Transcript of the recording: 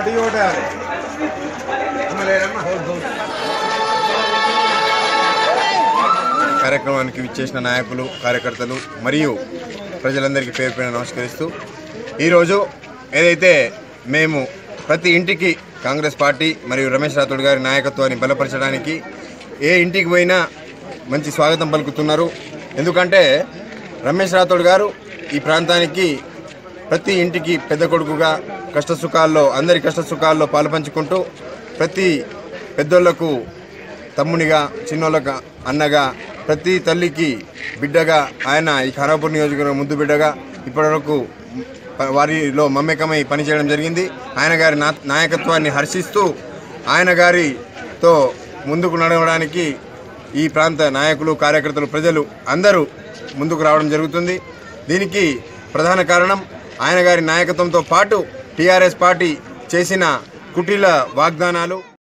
గట్టి కొట్టాలి కార్యక్రమానికి విచ్చేసిన నాయకులు కార్యకర్తలు మరియు ప్రజలందరికీ పేరు పేరు నమస్కరిస్తూ ఈరోజు ఏదైతే మేము ప్రతి ఇంటికి కాంగ్రెస్ పార్టీ మరియు రమేష్ రాథోడ్ గారి నాయకత్వాన్ని బలపరచడానికి ఏ ఇంటికి పోయినా మంచి స్వాగతం పలుకుతున్నారు ఎందుకంటే రమేష్ రాథోడ్ గారు ఈ ప్రాంతానికి ప్రతి ఇంటికి పెద్ద కొడుకుగా కష్ట సుఖాల్లో అందరి కష్ట సుఖాల్లో పాలుపంచుకుంటూ ప్రతి పెద్దోళ్లకు తమ్మునిగా చిన్నోళ్ళకు అన్నగా ప్రతి తల్లికి బిడ్డగా ఆయన ఈ ఖానాపూర్ నియోజకవర్గం ముందు బిడ్డగా ఇప్పటివరకు ప- వారిలో మమ్మకమై పనిచేయడం జరిగింది ఆయన గారి నా నాయకత్వాన్ని హర్షిస్తూ ఆయన గారితో ముందుకు నడవడానికి ఈ ప్రాంత నాయకులు కార్యకర్తలు ప్రజలు అందరూ ముందుకు రావడం జరుగుతుంది దీనికి ప్రధాన కారణం ఆయన గారి నాయకత్వంతో పాటు టీఆర్ఎస్ పార్టీ చేసిన కుటీల వాగ్దానాలు